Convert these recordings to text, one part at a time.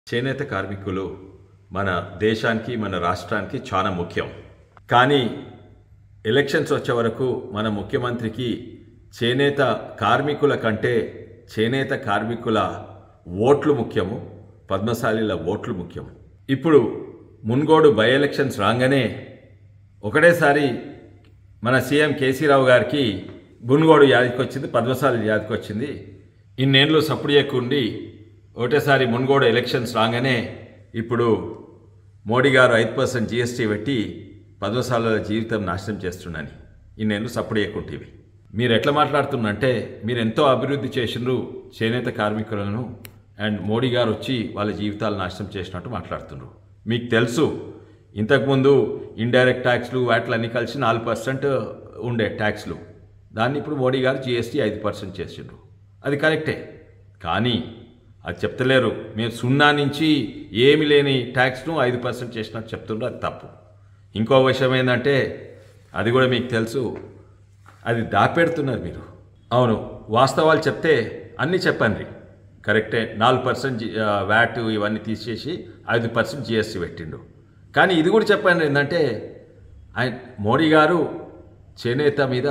చేనేత కార్మికులు మన దేశానికి మన రాష్ట్రానికి చాలా ముఖ్యం కానీ ఎలక్షన్స్ వచ్చే వరకు మన ముఖ్యమంత్రికి చేనేత కార్మికుల కంటే చేనేత కార్మికుల ఓట్లు ముఖ్యము పద్మశాలిల ఓట్లు ముఖ్యం ఇప్పుడు మున్గోడు బై ఎలక్షన్స్ రాగానే ఒకటేసారి మన సీఎం కేసీరావు గారికి మున్గోడు యాదికి వచ్చింది పద్మశాలి యాదికి వచ్చింది ఇన్నేళ్ళు సప్పుడు ఎక్కుండి ఒకటేసారి మున్గోడు ఎలక్షన్స్ రాగానే ఇప్పుడు మోడీ గారు ఐదు పర్సెంట్ జీఎస్టీ పెట్టి పద్మశాలల జీవితం నాశనం చేస్తున్నాని ఇన్నేళ్ళు సప్పుడు ఎక్కుంటివి మీరు ఎట్లా మాట్లాడుతున్నంటే మీరు ఎంతో అభివృద్ధి చేసిండ్రు చేనేత కార్మికులను అండ్ మోడీ గారు వచ్చి వాళ్ళ జీవితాలు నాశనం చేసినట్టు మాట్లాడుతున్నారు మీకు తెలుసు ఇంతకుముందు ఇండైరెక్ట్ ట్యాక్స్లు వాటిలన్నీ కలిసి నాలుగు పర్సెంట్ ఉండే ట్యాక్స్లు దాన్ని ఇప్పుడు మోడీ గారు జీఎస్టీ ఐదు పర్సెంట్ చేసిండ్రు అది కరెక్టే కానీ అది చెప్తలేరు మేము సున్నా నుంచి ఏమి లేని ట్యాక్స్ను ఐదు పర్సెంట్ చేసినట్టు చెప్తుండ్రు అది తప్పు ఇంకో విషయం ఏంటంటే అది కూడా మీకు తెలుసు అది దాపెడుతున్నారు మీరు అవును వాస్తవాలు చెప్తే అన్నీ చెప్పండి కరెక్టే నాలుగు పర్సెంట్ వ్యాట్ ఇవన్నీ తీసేసి ఐదు పర్సెంట్ జిఎస్టీ పెట్టిండు కానీ ఇది కూడా చెప్పండి ఏంటంటే ఆయన మోడీ గారు చేనేత మీద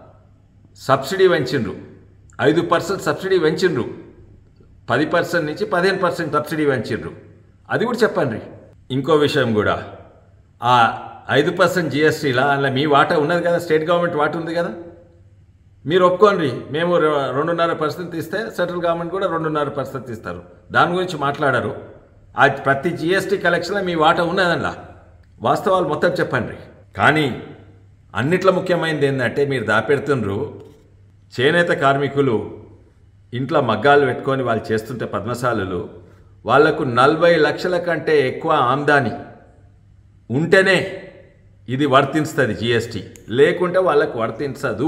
సబ్సిడీ పెంచిండ్రు ఐదు పర్సెంట్ సబ్సిడీ పెంచిండ్రు పది పర్సెంట్ నుంచి పదిహేను పర్సెంట్ సబ్సిడీ పెంచిండ్రు అది కూడా చెప్పండి ఇంకో విషయం కూడా ఆ ఐదు పర్సెంట్ జిఎస్టీలా అందులో మీ వాటా ఉన్నది కదా స్టేట్ గవర్నమెంట్ వాటా ఉంది కదా మీరు ఒప్పుకోండి మేము రె- రెండున్నర పర్సెంట్ ఇస్తే సెంట్రల్ గవర్నమెంట్ కూడా రెండున్నర పర్సెంట్ ఇస్తారు దాని గురించి మాట్లాడారు ఆ ప్రతి జిఎస్టీ కలెక్షన్లో మీ వాటా ఉన్నదల్లా వాస్తవాలు మొత్తం చెప్పండి కానీ అన్నిట్లో ముఖ్యమైనది ఏంటంటే మీరు దాపెడుతుండ్రు చేనేత కార్మికులు ఇంట్లో మగ్గాలు పెట్టుకొని వాళ్ళు చేస్తుంటే పద్మశాలులు వాళ్లకు నలభై లక్షల కంటే ఎక్కువ ఆమ్దాని ఉంటేనే ఇది వర్తిస్తుంది జిఎస్టీ లేకుంటే వాళ్ళకు వర్తించదు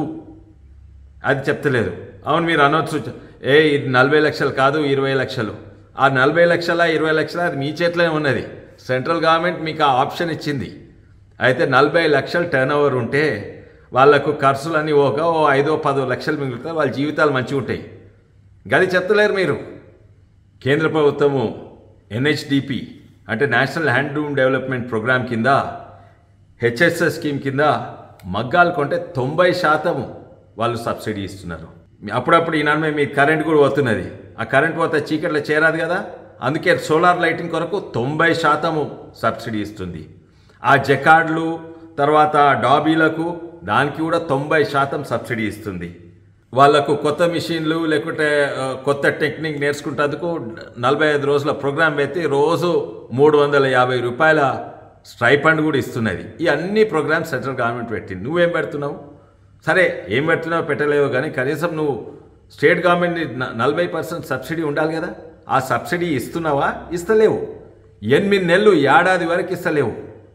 అది చెప్తలేదు అవును మీరు అనొచ్చు ఏ ఇది నలభై లక్షలు కాదు ఇరవై లక్షలు ఆ నలభై లక్షల ఇరవై లక్షల అది మీ చేతిలోనే ఉన్నది సెంట్రల్ గవర్నమెంట్ మీకు ఆ ఆప్షన్ ఇచ్చింది అయితే నలభై లక్షలు టర్న్ ఓవర్ ఉంటే వాళ్ళకు ఖర్చులన్నీ ఒక ఓ ఐదో పదో లక్షలు మిగులుతాయి వాళ్ళ జీవితాలు మంచిగా ఉంటాయి గది చెప్తలేరు మీరు కేంద్ర ప్రభుత్వము ఎన్హెచ్డిపి అంటే నేషనల్ హ్యాండ్లూమ్ డెవలప్మెంట్ ప్రోగ్రామ్ కింద హెచ్ఎస్ఎస్ స్కీమ్ కింద మగ్గాలు కొంటే తొంభై శాతం వాళ్ళు సబ్సిడీ ఇస్తున్నారు అప్పుడప్పుడు ఈ నడుమే మీ కరెంట్ కూడా పోతున్నది ఆ కరెంట్ పోతే చీకట్లో చేరాదు కదా అందుకే సోలార్ లైటింగ్ కొరకు తొంభై శాతము సబ్సిడీ ఇస్తుంది ఆ జకార్డ్లు తర్వాత డాబీలకు దానికి కూడా తొంభై శాతం సబ్సిడీ ఇస్తుంది వాళ్ళకు కొత్త మిషన్లు లేకుంటే ఆ, కొత్త టెక్నిక్ నేర్చుకుంటందుకు నలభై ఐదు రోజుల ప్రోగ్రాం పెట్టి రోజు మూడు వందల యాభై రూపాయల స్ట్రైపండ్ కూడా ఇస్తున్నది ఈ అన్ని ప్రోగ్రామ్స్ సెంట్రల్ గవర్నమెంట్ పెట్టింది నువ్వేం పెడుతున్నావు సరే ఏం పెడుతున్నావు పెట్టలేవు కానీ కనీసం నువ్వు స్టేట్ గవర్నమెంట్ నలభై పర్సెంట్ సబ్సిడీ ఉండాలి కదా ఆ సబ్సిడీ ఇస్తున్నావా ఇస్తలేవు ఎనిమిది నెలలు ఏడాది వరకు ఇస్తలేవు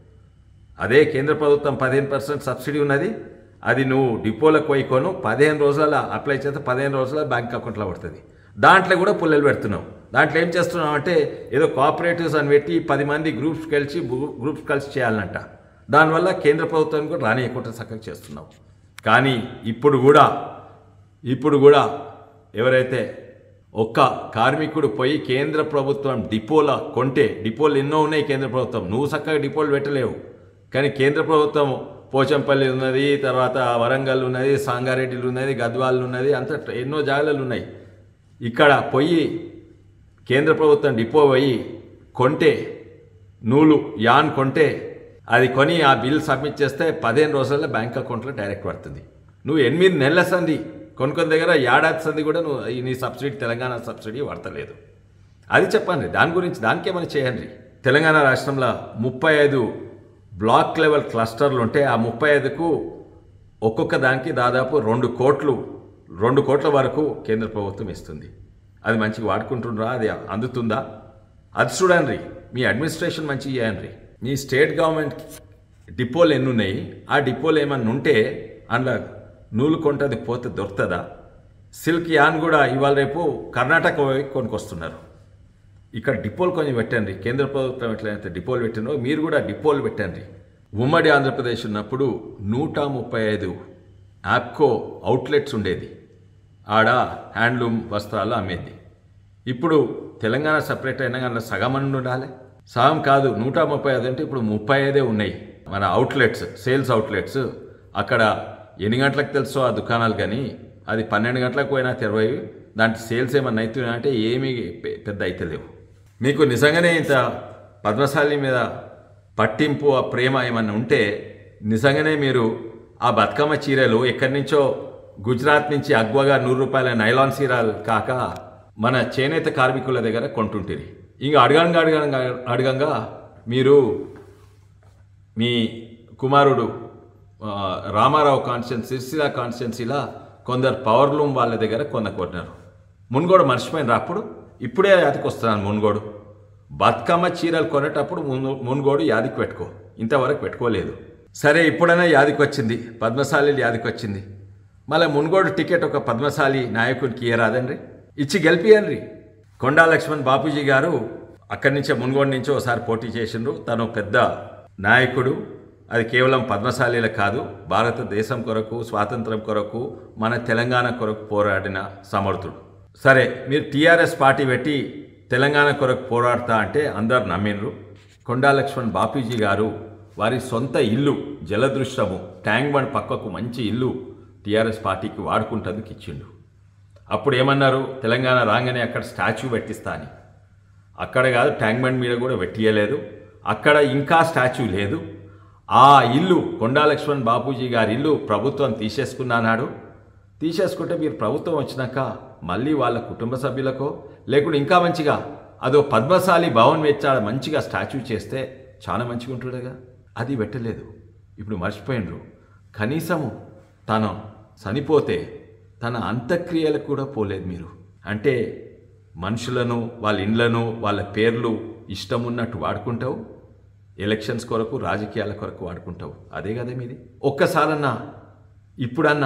అదే కేంద్ర ప్రభుత్వం పదిహేను పర్సెంట్ సబ్సిడీ ఉన్నది అది నువ్వు డిపోలకు పోయి కొను పదిహేను రోజుల అప్లై చేస్తే పదిహేను రోజుల బ్యాంక్ అకౌంట్లో పడుతుంది దాంట్లో కూడా పుల్లలు పెడుతున్నావు దాంట్లో ఏం చేస్తున్నావు అంటే ఏదో కోఆపరేటివ్స్ అని పెట్టి పది మంది గ్రూప్స్ కలిసి గ్రూప్స్ కలిసి చేయాలంట దానివల్ల కేంద్ర ప్రభుత్వం కూడా రానియకుండా చక్కగా చేస్తున్నావు కానీ ఇప్పుడు కూడా ఇప్పుడు కూడా ఎవరైతే ఒక్క కార్మికుడు పోయి కేంద్ర ప్రభుత్వం డిపోల కొంటే డిపోలు ఎన్నో ఉన్నాయి కేంద్ర ప్రభుత్వం నువ్వు చక్కగా డిపోలు పెట్టలేవు కానీ కేంద్ర ప్రభుత్వం పోచంపల్లి ఉన్నది తర్వాత వరంగల్ ఉన్నది సంగారెడ్డిలు ఉన్నది గద్వాలు ఉన్నది అంత ఎన్నో జాగాలు ఉన్నాయి ఇక్కడ పోయి కేంద్ర ప్రభుత్వం డిపో పోయి కొంటే నూలు యాన్ కొంటే అది కొని ఆ బిల్ సబ్మిట్ చేస్తే పదిహేను రోజుల్లో బ్యాంక్ అకౌంట్లో డైరెక్ట్ పడుతుంది నువ్వు ఎనిమిది నెలల సంది కొనుక్కొని దగ్గర ఏడాది సంది కూడా నువ్వు ఈ నీ సబ్సిడీ తెలంగాణ సబ్సిడీ వాడతలేదు అది చెప్పండి దాని గురించి దానికేమైనా చేయండి తెలంగాణ రాష్ట్రంలో ముప్పై ఐదు బ్లాక్ లెవెల్ క్లస్టర్లు ఉంటే ఆ ముప్పై ఐదుకు ఒక్కొక్క దానికి దాదాపు రెండు కోట్లు రెండు కోట్ల వరకు కేంద్ర ప్రభుత్వం ఇస్తుంది అది మంచిగా వాడుకుంటుండ్రా అది అందుతుందా అది చూడండి మీ అడ్మినిస్ట్రేషన్ మంచిగా చేయండి మీ స్టేట్ గవర్నమెంట్ డిపోలు ఎన్ని ఉన్నాయి ఆ డిపోలు ఏమన్నా ఉంటే అందులో నూలు కొంటది పోతే దొరుకుతుందా సిల్క్ యాన్ కూడా ఇవాళ రేపు కర్ణాటక పోయి కొనుక్కొస్తున్నారు ఇక్కడ డిపోలు కొంచెం పెట్టండి కేంద్ర ప్రభుత్వం ఎట్లయితే డిపోలు పెట్టినో మీరు కూడా డిపోలు పెట్టండి ఉమ్మడి ఆంధ్రప్రదేశ్ ఉన్నప్పుడు నూట ముప్పై ఐదు యాప్కో అవుట్లెట్స్ ఉండేది ఆడ హ్యాండ్లూమ్ వస్త్రాలు అమ్మేది ఇప్పుడు తెలంగాణ సపరేట్ అయినా కానీ సగం అని ఉండాలి సగం కాదు నూట ముప్పై ఐదు అంటే ఇప్పుడు ముప్పై ఐదే ఉన్నాయి మన అవుట్లెట్స్ సేల్స్ అవుట్లెట్స్ అక్కడ ఎన్ని గంటలకు తెలుసో ఆ దుకాణాలు కానీ అది పన్నెండు గంటలకు పోయినా తెరవై దాంట్లో సేల్స్ ఏమన్నా అవుతున్నాయి అంటే ఏమీ పె- పెద్ద అయితలేవు మీకు నిజంగానే ఇంత పద్మశాలి మీద పట్టింపు ఆ ప్రేమ ఏమన్నా ఉంటే నిజంగానే మీరు ఆ బతుకమ్మ చీరలు ఎక్కడి నుంచో గుజరాత్ నుంచి అగ్వగా నూరు రూపాయల నైలాన్ చీరలు కాక మన చేనేత కార్మికుల దగ్గర కొంటుంటిరి ఇంకా అడగంగా అడగంగా అడగంగా మీరు మీ కుమారుడు ఆ, రామారావు కాన్స్టిట్యున్సీ సిరిసిల్ల కాన్స్టిట్యున్సీలా కొందరు పవర్ లూమ్ వాళ్ళ దగ్గర కొంద కొట్టినారు మున్గోడు మర్చిపోయినరా అప్పుడు ఇప్పుడే యాదికి వస్తున్నాను మున్గోడు బతుకమ్మ చీరలు కొనేటప్పుడు మున్ మున్గోడు యాదికి పెట్టుకో ఇంతవరకు పెట్టుకోలేదు సరే ఇప్పుడైనా యాదికి వచ్చింది పద్మశాలి యాదికి వచ్చింది మళ్ళీ మున్గోడు టికెట్ ఒక పద్మశాలి నాయకునికి ఇయ్యరాదండి ఇచ్చి గెలిపియండి కొండా లక్ష్మణ్ బాపూజీ గారు అక్కడి నుంచే మున్గోడు నుంచి ఒకసారి పోటీ చేసిండ్రు తను పెద్ద నాయకుడు అది కేవలం పద్మశాలీల కాదు భారతదేశం కొరకు స్వాతంత్రం కొరకు మన తెలంగాణ కొరకు పోరాడిన సమర్థుడు సరే మీరు టీఆర్ఎస్ పార్టీ పెట్టి తెలంగాణ కొరకు పోరాడతా అంటే అందరు నమ్మిండ్రు కొండా లక్ష్మణ్ బాపూజీ గారు వారి సొంత ఇల్లు జలదృశ్యము ట్యాంక్ బండ్ పక్కకు మంచి ఇల్లు టీఆర్ఎస్ పార్టీకి వాడుకుంటందుకు ఇచ్చిండు అప్పుడు ఏమన్నారు తెలంగాణ రాగానే అక్కడ స్టాచ్యూ పెట్టిస్తా అని అక్కడ కాదు ట్యాంక్ బండ్ మీద కూడా పెట్టియలేదు అక్కడ ఇంకా స్టాచ్యూ లేదు ఆ ఇల్లు కొండా లక్ష్మణ్ బాపూజీ గారి ఇల్లు ప్రభుత్వం తీసేసుకున్నానాడు తీసేసుకుంటే మీరు ప్రభుత్వం వచ్చినాక మళ్ళీ వాళ్ళ కుటుంబ సభ్యులకో లేకుంటే ఇంకా మంచిగా అదో పద్మశాలి భవన్ వెచ్చాడ మంచిగా స్టాచ్యూ చేస్తే చాలా మంచిగా ఉంటుండగా అది పెట్టలేదు ఇప్పుడు మర్చిపోయినరు కనీసము తను చనిపోతే తన అంత్యక్రియలకు కూడా పోలేదు మీరు అంటే మనుషులను వాళ్ళ ఇండ్లను వాళ్ళ పేర్లు ఇష్టం ఉన్నట్టు వాడుకుంటావు ఎలక్షన్స్ కొరకు రాజకీయాల కొరకు వాడుకుంటావు అదే కదా మీది ఒక్కసారన్నా ఇప్పుడన్నా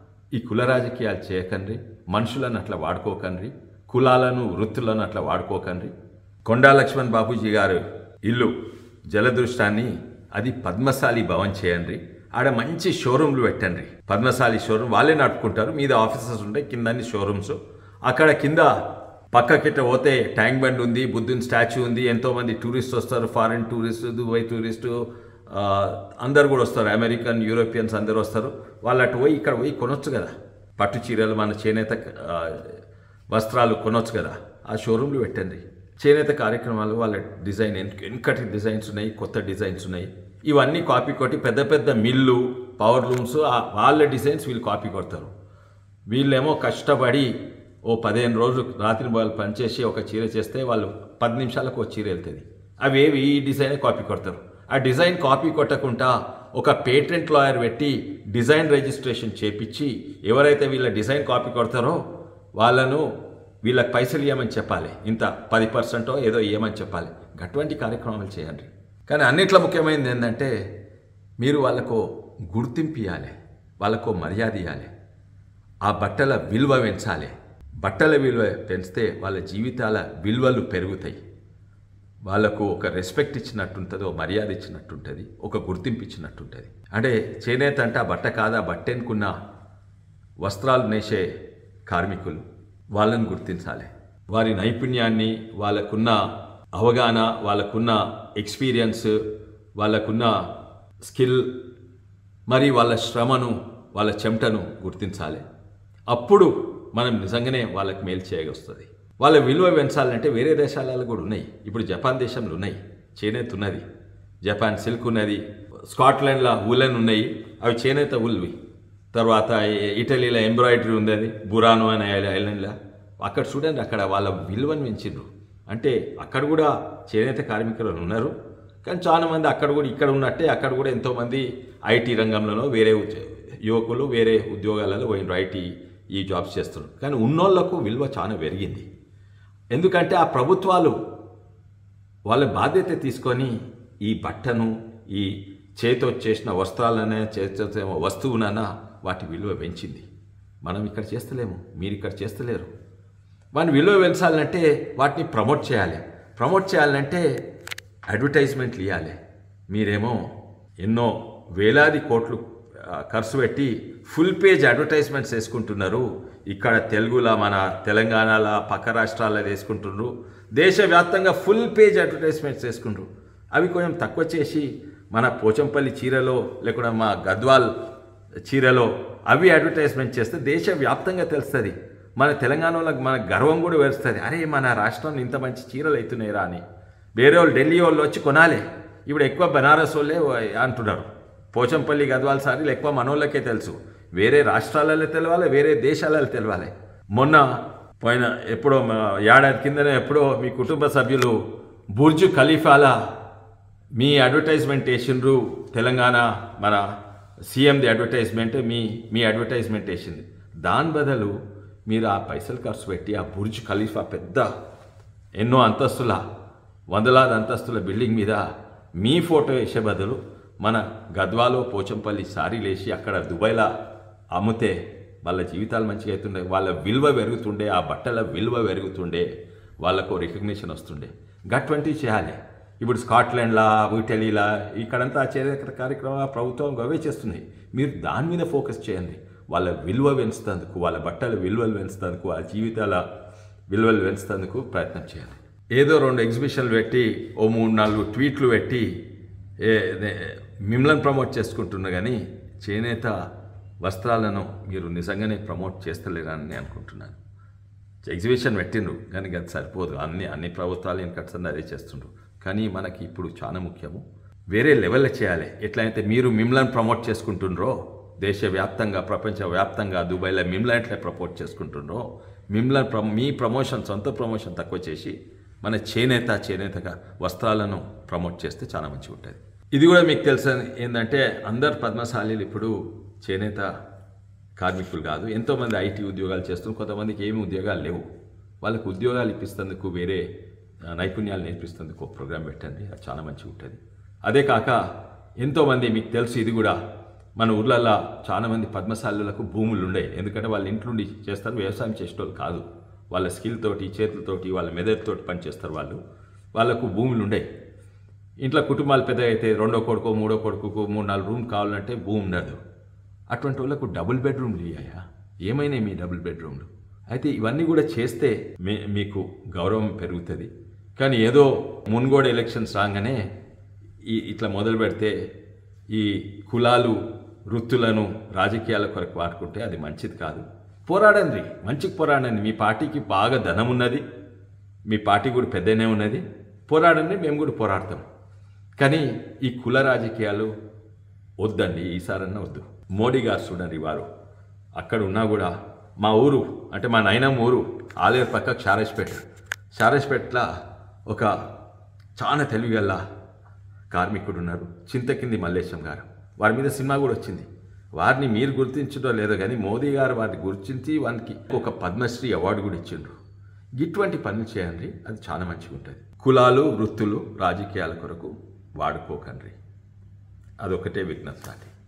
ఈ కుల రాజకీయాలు చేయకండి మనుషులను అట్లా వాడుకోకండి కులాలను వృత్తులను అట్లా వాడుకోకండి కొండా లక్ష్మణ్ బాపూజీ గారు ఇల్లు జలదృష్టాన్ని అది పద్మశాలి భవన్ చేయండి ఆడ మంచి షోరూమ్లు పెట్టండి పద్మశాలి షోరూమ్ వాళ్ళే నడుపుకుంటారు మీద ఆఫీసర్స్ ఉంటాయి కింద అన్ని షోరూమ్స్ అక్కడ కింద పక్కకిట పోతే ట్యాంక్ బండ్ ఉంది బుద్ధుని స్టాచ్యూ ఉంది ఎంతోమంది టూరిస్ట్ వస్తారు ఫారిన్ టూరిస్ట్ దుబాయ్ టూరిస్టు ఆ, అందరు కూడా వస్తారు అమెరికన్ యూరోపియన్స్ అందరు వస్తారు వాళ్ళు అటు పోయి ఇక్కడ పోయి కొనొచ్చు కదా పట్టు చీరలు మన చేనేత ఆ, వస్త్రాలు కొనొచ్చు కదా ఆ షోరూమ్లు పెట్టండి చేనేత కార్యక్రమాలు వాళ్ళ డిజైన్ ఎన్- వెనకటి డిజైన్స్ ఉన్నాయి కొత్త డిజైన్స్ ఉన్నాయి ఇవన్నీ కాపీ కొట్టి పెద్ద పెద్ద మిల్లు పవర్ లూమ్స్ ఆ- వాళ్ళ డిజైన్స్ వీళ్ళు కాపీ కొడతారు వీళ్ళేమో కష్టపడి ఓ పదిహేను రోజులు రాత్రి వాళ్ళు పనిచేసి ఒక చీర చేస్తే వాళ్ళు పది నిమిషాలకు ఒక చీర వెళ్తుంది అవి ఏవి ఈ డిజైనే కాపీ కొడతారు ఆ డిజైన్ కాపీ కొట్టకుండా ఒక పేటెంట్ లాయర్ పెట్టి డిజైన్ రిజిస్ట్రేషన్ చేపించి ఎవరైతే వీళ్ళ డిజైన్ కాపీ కొడతారో వాళ్ళను వీళ్ళకి పైసలు ఇవ్వమని చెప్పాలి ఇంత పది పర్సెంటో ఏదో ఇవ్వమని చెప్పాలి అటువంటి కార్యక్రమాలు చేయండి కానీ అన్నిట్లో ముఖ్యమైనది ఏంటంటే మీరు వాళ్ళకు గుర్తింపు ఇవ్వాలి వాళ్ళకు మర్యాద ఇవ్వాలి ఆ బట్టల విలువ పెంచాలి బట్టల విలువ పెంచితే వాళ్ళ జీవితాల విలువలు పెరుగుతాయి వాళ్ళకు ఒక రెస్పెక్ట్ ఇచ్చినట్టుంటుంది ఒక మర్యాద ఇచ్చినట్టుంటుంది ఒక గుర్తింపు ఇచ్చినట్టుంటుంది అంటే చేనేత అంటే ఆ బట్ట కాదా బట్టెనుకున్న వస్త్రాలు నేసే కార్మికులు వాళ్ళని గుర్తించాలి వారి నైపుణ్యాన్ని వాళ్ళకున్న అవగాహన వాళ్ళకున్న ఎక్స్పీరియన్స్ వాళ్ళకున్న స్కిల్ మరి వాళ్ళ శ్రమను వాళ్ళ చెమటను గుర్తించాలి అప్పుడు మనం నిజంగానే వాళ్ళకి మేలు చేయగొస్తుంది వాళ్ళ విలువ పెంచాలంటే వేరే దేశాలలో కూడా ఉన్నాయి ఇప్పుడు జపాన్ దేశంలో ఉన్నాయి చేనేత ఉన్నది జపాన్ సిల్క్ ఉన్నది స్కాట్లాండ్లో ఉలెన్ ఉన్నాయి అవి చేనేత ఉల్వి తర్వాత ఇ- ఇటలీలో ఎంబ్రాయిడరీ ఉంది అది బురానో అనే ఐ- ఐలాండ్లో అక్కడ చూడండి అక్కడ వాళ్ళ విలువను పెంచిండ్రు అంటే అక్కడ కూడా చేనేత కార్మికులు ఉన్నారు కానీ చాలా మంది అక్కడ కూడా ఇక్కడ ఉన్నట్టే అక్కడ కూడా ఎంతోమంది ఐటీ రంగంలోనో వేరే ఉద్య- యువకులు వేరే ఉద్యోగాలలో పోయినరు ఐటీ ఈ జాబ్స్ చేస్తున్నారు కానీ ఉన్నోళ్లకు విలువ చాలా పెరిగింది ఎందుకంటే ఆ ప్రభుత్వాలు వాళ్ళ బాధ్యత తీసుకొని ఈ బట్టను ఈ చేతితో చేసిన వస్త్రాలనే చేతితో వస్తువునైనా వాటి విలువ పెంచింది మనం ఇక్కడ చేస్తలేము మీరు ఇక్కడ చేస్తలేరు వాని విలువ పెంచాలంటే వాటిని ప్రమోట్ చేయాలి ప్రమోట్ చేయాలంటే అడ్వర్టైజ్మెంట్లు ఇవ్వాలి మీరేమో ఎన్నో వేలాది కోట్లు ఆ, ఖర్చు పెట్టి ఫుల్ పేజ్ అడ్వర్టైజ్మెంట్స్ వేసుకుంటున్నారు ఇక్కడ తెలుగులో మన తెలంగాణలో పక్క రాష్ట్రాల్లో వేసుకుంటున్నారు దేశవ్యాప్తంగా ఫుల్ పేజ్ అడ్వర్టైజ్మెంట్స్ చేసుకుండ్రు అవి కొంచెం తక్కువ చేసి మన పోచంపల్లి చీరలో లేకుండా మా గద్వాల్ చీరలో అవి అడ్వర్టైజ్మెంట్ చేస్తే దేశవ్యాప్తంగా తెలుస్తుంది మన తెలంగాణలో మన గర్వం కూడా వేస్తుంది అరే మన రాష్ట్రంలో ఇంత మంచి చీరలు అవుతున్నాయిరా అని వేరే వాళ్ళు ఢిల్లీ వాళ్ళు వచ్చి కొనాలి ఇప్పుడు ఎక్కువ బనారస్ వాళ్ళే అంటున్నారు పోచంపల్లి గద్వాల్ సారీలు ఎక్కువ మనోళ్ళకే తెలుసు వేరే రాష్ట్రాలలో తెలవాలి వేరే దేశాలలో తెలవాలి మొన్న పోయిన ఎప్పుడో మా ఏడాది కిందనే ఎప్పుడో మీ కుటుంబ సభ్యులు బుర్జు ఖలీఫాలా మీ అడ్వర్టైజ్మెంట్ వేసిండ్రు తెలంగాణ మన సీఎంది అడ్వర్టైజ్మెంట్ మీ మీ అడ్వర్టైజ్మెంట్ వేసింది దాని బదులు మీరు ఆ పైసలు ఖర్చు పెట్టి ఆ బుర్జ్ ఖలీఫా పెద్ద ఎన్నో అంతస్తుల వందలాది అంతస్తుల బిల్డింగ్ మీద మీ ఫోటో వేసే బదులు మన గద్వాలో పోచంపల్లి సారీలు వేసి అక్కడ దుబాయ్లో అమ్మితే వాళ్ళ జీవితాలు మంచిగా అవుతుండే వాళ్ళ విలువ పెరుగుతుండే ఆ బట్టల విలువ పెరుగుతుండే వాళ్ళకు రికగ్నిషన్ వస్తుండే గటువంటివి చేయాలి ఇప్పుడు స్కాట్లాండ్లా ఇటలీలా ఇక్కడంతా చేసే కార్యక్రమాలు ప్రభుత్వం అవే చేస్తున్నాయి మీరు దాని మీద ఫోకస్ చేయండి వాళ్ళ విలువ పెంచుతందుకు వాళ్ళ బట్టల విలువలు పెంచుతందుకు ఆ జీవితాల విలువలు పెంచుతందుకు ప్రయత్నం చేయాలి ఏదో రెండు ఎగ్జిబిషన్లు పెట్టి ఓ మూడు నాలుగు ట్వీట్లు పెట్టి ఏ నే- మిమ్మల్ని ప్రమోట్ చేసుకుంటున్నా కానీ చేనేత వస్త్రాలను మీరు నిజంగానే ప్రమోట్ చేస్తలేరని నేను అనుకుంటున్నాను ఎగ్జిబిషన్ పెట్టిండ్రు కానీ అది సరిపోదు అన్ని అన్ని ప్రభుత్వాలు వెనకట్సండి అదే చేస్తుండ్రు కానీ మనకి ఇప్పుడు చాలా ముఖ్యము వేరే లెవెల్లో చేయాలి ఎట్లయితే మీరు మిమ్మల్ని ప్రమోట్ చేసుకుంటుండ్రో దేశవ్యాప్తంగా ప్రపంచవ్యాప్తంగా దుబాయ్లో మిమ్మల్ని ఎట్లా ప్రమోట్ చేసుకుంటుండ్రో మిమ్మల్ని ప్ర మీ ప్రమోషన్ సొంత ప్రమోషన్ తక్కువ చేసి మన చేనేత చేనేతగా వస్త్రాలను ప్రమోట్ చేస్తే చాలా మంచిగా ఉంటుంది ఇది కూడా మీకు తెలుసు ఏంటంటే అందరు పద్మశాలీలు ఇప్పుడు చేనేత కార్మికులు కాదు ఎంతోమంది ఐటీ ఉద్యోగాలు చేస్తున్నారు కొంతమందికి ఏమి ఉద్యోగాలు లేవు వాళ్ళకు ఉద్యోగాలు ఇప్పిస్తందుకు వేరే ఆ, నైపుణ్యాలు నేర్పిస్తందుకు ఒక ప్రోగ్రాం పెట్టండి అది చాలా మంచిగా ఉంటుంది అదే కాక ఎంతోమంది మీకు తెలుసు ఇది కూడా మన ఊర్లల్లో చాలా మంది పద్మశాలులకు భూములు ఉండే ఎందుకంటే వాళ్ళ ఇంట్లోండి చేస్తారు వ్యవసాయం చేసేటోళ్ళు కాదు వాళ్ళ స్కిల్ తోటి చేతులతోటి వాళ్ళ మెదడుతోటి పనిచేస్తారు వాళ్ళు వాళ్ళకు భూములు ఉండే ఇంట్లో కుటుంబాలు పెద్ద అయితే రెండో కొడుకో మూడో కొడుకు మూడు నాలుగు రూమ్ కావాలంటే భూమి ఉండదు అటువంటి వాళ్ళకు డబుల్ బెడ్రూమ్లు ఇయ్యాయా ఏమైనాయి మీ డబుల్ బెడ్రూమ్లు అయితే ఇవన్నీ కూడా చేస్తే మీ మీకు గౌరవం పెరుగుతుంది కానీ ఏదో మున్గోడు ఎలక్షన్స్ రాగానే ఈ ఇట్లా మొదలు పెడితే ఈ కులాలు వృత్తులను రాజకీయాల కొరకు వాడుకుంటే అది మంచిది కాదు పోరాడండి మంచికి పోరాడండి మీ పార్టీకి బాగా ధనం ఉన్నది మీ పార్టీ కూడా పెద్దనే ఉన్నది పోరాడండి మేము కూడా పోరాడతాం కానీ ఈ కుల రాజకీయాలు వద్దండి ఈసారన్నా వద్దు మోడీ గారు చూడండి వారు అక్కడ ఉన్నా కూడా మా ఊరు అంటే మా నైనమ్మ ఊరు ఆలేరు పక్క షారేజ్పేట షారేజ్పేటలో ఒక చాలా తెలివిగల కార్మికుడు ఉన్నారు చింతకింది మల్లేశం గారు వారి మీద సినిమా కూడా వచ్చింది వారిని మీరు గుర్తించడో లేదో కానీ మోదీ గారు వారిని గుర్తించి వారికి ఒక పద్మశ్రీ అవార్డు కూడా ఇచ్చిండ్రు ఇటువంటి పనులు చేయండి అది చాలా మంచిగా ఉంటుంది కులాలు వృత్తులు రాజకీయాల కొరకు వాడుకోకండి అదొకటే విజ్ఞప్తి